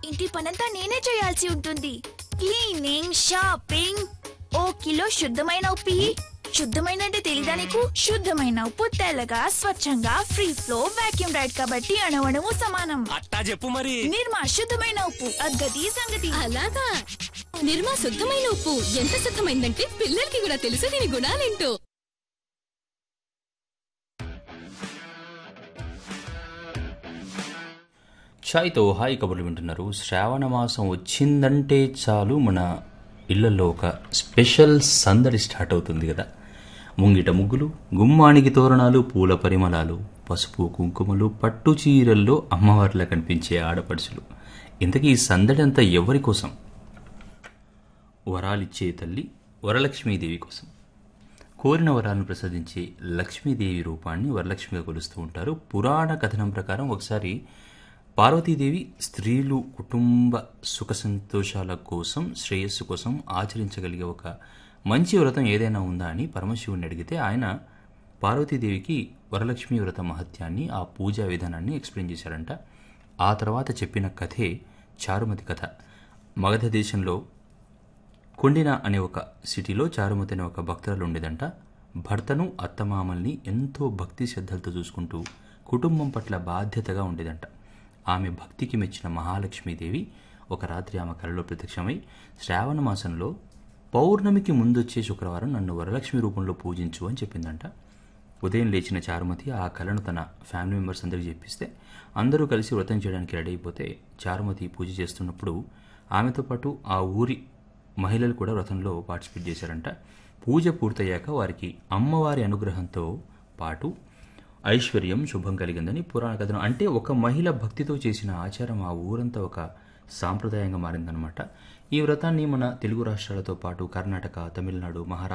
ఇంటి పనంతా నేనే చేయాల్సి ఉంటుంది క్లీనింగ్ షాపింగ్ ఓ కిలో శుద్ధమైన ఉప్పు ఇయ్యి. శుద్ధమైన అంటే తెలీదా నీకు శుద్ధమైన ఉప్పు తెల్లగా స్వచ్ఛంగా ఫ్రీ ఫ్లో వాక్యూమ్ రైడ్ కాబట్టి అణవణము సమానం అట్టా చెప్పు మరి నిర్మా శుద్ధమైన ఉప్పు అద్గతి సంగతి అలాగా నిర్మా శుద్ధమైన ఉప్పు ఎంత శుద్ధమైందంటే పిల్లలకి కూడా తెలుసు దీని గుణాలేంటో ఛాయ్తో హాయ్ కబుర్లు వింటున్నారు శ్రావణ మాసం వచ్చిందంటే చాలు మన ఇళ్లలో ఒక స్పెషల్ సందడి స్టార్ట్ అవుతుంది కదా ముంగిట ముగ్గులు గుమ్మానికి తోరణాలు పూల పరిమళాలు పసుపు కుంకుమలు పట్టు చీరల్లో అమ్మవారిలా కనిపించే ఆడపడుచులు ఇంతకీ ఈ సందడి అంతా ఎవరి కోసం వరాలిచ్చే తల్లి వరలక్ష్మీదేవి కోసం కోరిన వరాలను ప్రసాదించే లక్ష్మీదేవి రూపాన్ని వరలక్ష్మిగా కొలుస్తూ ఉంటారు పురాణ కథనం ప్రకారం ఒకసారి పార్వతీదేవి స్త్రీలు కుటుంబ సుఖ సంతోషాల కోసం శ్రేయస్సు కోసం ఆచరించగలిగే ఒక మంచి వ్రతం ఏదైనా ఉందా అని పరమశివుని అడిగితే ఆయన పార్వతీదేవికి వరలక్ష్మి వ్రత మహత్యాన్ని ఆ పూజా విధానాన్ని ఎక్స్ప్లెయిన్ చేశారంట ఆ తర్వాత చెప్పిన కథే చారుమతి కథ మగధ దేశంలో కొండిన అనే ఒక సిటీలో చారుమతి అనే ఒక భక్తురాలు ఉండేదంట భర్తను అత్తమామల్ని ఎంతో భక్తి శ్రద్ధలతో చూసుకుంటూ కుటుంబం పట్ల బాధ్యతగా ఉండేదంట ఆమె భక్తికి మెచ్చిన మహాలక్ష్మీదేవి ఒక రాత్రి ఆమె కలలో ప్రత్యక్షమై శ్రావణ మాసంలో పౌర్ణమికి ముందొచ్చే శుక్రవారం నన్ను వరలక్ష్మి రూపంలో పూజించు అని చెప్పిందంట ఉదయం లేచిన చారుమతి ఆ కళను తన ఫ్యామిలీ మెంబర్స్ అందరికీ చెప్పిస్తే అందరూ కలిసి వ్రతం చేయడానికి రెడీ అయిపోతే చారుమతి పూజ చేస్తున్నప్పుడు ఆమెతో పాటు ఆ ఊరి మహిళలు కూడా వ్రతంలో పార్టిసిపేట్ చేశారంట పూజ పూర్తయ్యాక వారికి అమ్మవారి అనుగ్రహంతో పాటు ఐశ్వర్యం శుభం కలిగిందని పురాణ కథనం అంటే ఒక మహిళ భక్తితో చేసిన ఆచారం ఆ ఊరంతా ఒక సాంప్రదాయంగా మారిందనమాట ఈ వ్రతాన్ని మన తెలుగు రాష్ట్రాలతో పాటు కర్ణాటక తమిళనాడు మహారాష్ట్ర